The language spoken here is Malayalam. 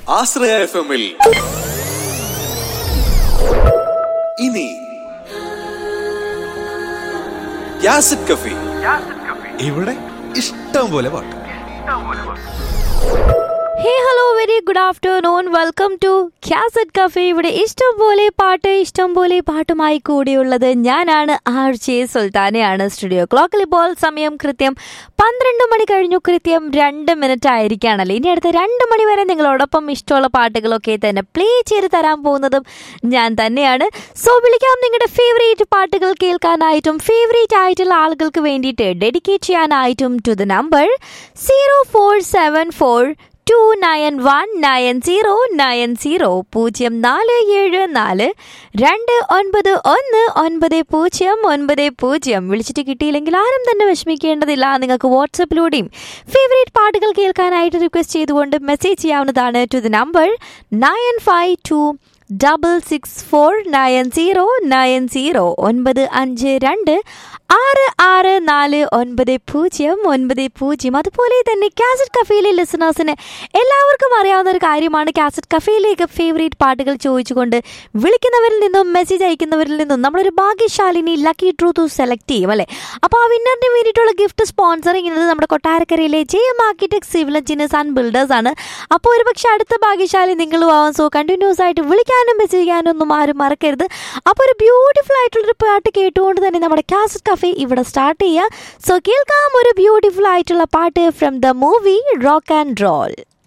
ആശ്രയ എഫ് എമ്മിൽ ഇനി യാസിഡ് കഫി ഇവിടെ ഇഷ്ടം പോലെ പാട്ട് hey hello very good afternoon welcome to cassette cafe ഇവിടെ ഇഷ്ടം പോലെ പാട്ട് ഇഷ്ടം പോലെ പാട്ടുമായി കൂടിയുള്ളത് ഞാനാണ് ആർ ജെ സുൽത്താനയാണ് സ്റ്റുഡിയോ ക്ലോക്കിൽ ഇപ്പോൾ സമയം കൃത്യം പന്ത്രണ്ട് മണി കഴിഞ്ഞു കൃത്യം രണ്ട് മിനിറ്റ് ആയിരിക്കുകയാണല്ലോ ഇനി അടുത്ത രണ്ട് മണി വരെ നിങ്ങളോടൊപ്പം ഇഷ്ടമുള്ള പാട്ടുകളൊക്കെ തന്നെ പ്ലേ ചെയ്ത് തരാൻ പോകുന്നതും ഞാൻ തന്നെയാണ് സോ വിളിക്കാം നിങ്ങളുടെ ഫേവറേറ്റ് പാട്ടുകൾ കേൾക്കാനായിട്ടും ഫേവറേറ്റ് ആയിട്ടുള്ള ആളുകൾക്ക് വേണ്ടിയിട്ട് ഡെഡിക്കേറ്റ് ചെയ്യാനായിട്ടും to the number zero four seven four two nine one nine zero nine zero പൂജ്യം നാല് ഏഴ് നാല് രണ്ട് ഒൻപത് ഒന്ന് ഒൻപത് പൂജ്യം ഒൻപത് പൂജ്യം വിളിച്ചിട്ട് കിട്ടിയില്ലെങ്കിൽ ആരും തന്നെ വിഷമിക്കേണ്ടതില്ല നിങ്ങൾക്ക് വാട്സപ്പിലൂടെയും ഫേവറേറ്റ് പാട്ടുകൾ കേൾക്കാനായിട്ട് റിക്വസ്റ്റ് ചെയ്തുകൊണ്ട് മെസ്സേജ് ചെയ്യാവുന്നതാണ് to the number nine five two double six four nine zero nine zero ഒൻപത് അഞ്ച് രണ്ട് ആറ് ആറ് നാല് ഒൻപത് പൂജ്യം ഒൻപത് പൂജ്യം അതുപോലെ തന്നെ കാസറ്റ് കഫേയിലെ ലിസണേഴ്സിന് എല്ലാവർക്കും അറിയാവുന്ന ഒരു കാര്യമാണ് കാസറ്റ് കഫേയിലേക്ക് ഫേവറേറ്റ് പാട്ടുകൾ ചോദിച്ചുകൊണ്ട് വിളിക്കുന്നവരിൽ നിന്നും മെസ്സേജ് അയക്കുന്നവരിൽ നിന്നും നമ്മളൊരു ഭാഗ്യശാലിനി ലക്കി ട്രൂത്ത് സെലക്ട് ചെയ്യും അല്ലേ അപ്പോൾ ആ വിന്നറിന് വേണ്ടിയിട്ടുള്ള ഗിഫ്റ്റ് സ്പോൺസർ ചെയ്യുന്നത് നമ്മുടെ കൊട്ടാരക്കരയിലെ J M architect civil engineers and builders ആണ് അപ്പോൾ ഒരു പക്ഷേ അടുത്ത ഭാഗ്യശാലി നിങ്ങളും ആവാം സോ കണ്ടിന്യൂസ് ആയിട്ട് വിളിക്കാനും മെസ്സേജ് ചെയ്യാനും ഒന്നും ആരും മറക്കരുത് അപ്പോൾ ഒരു ബ്യൂട്ടിഫുൾ ആയിട്ടുള്ളൊരു പാട്ട് കേട്ടുകൊണ്ട് തന്നെ നമ്മുടെ കാസറ്റ് കഫേ ഇവിടെ സ്റ്റാർട്ട് ചെയ്യുക സോ കേൾക്കാം ഒരു ബ്യൂട്ടിഫുൾ ആയിട്ടുള്ള പാട്ട് from the movie rock and role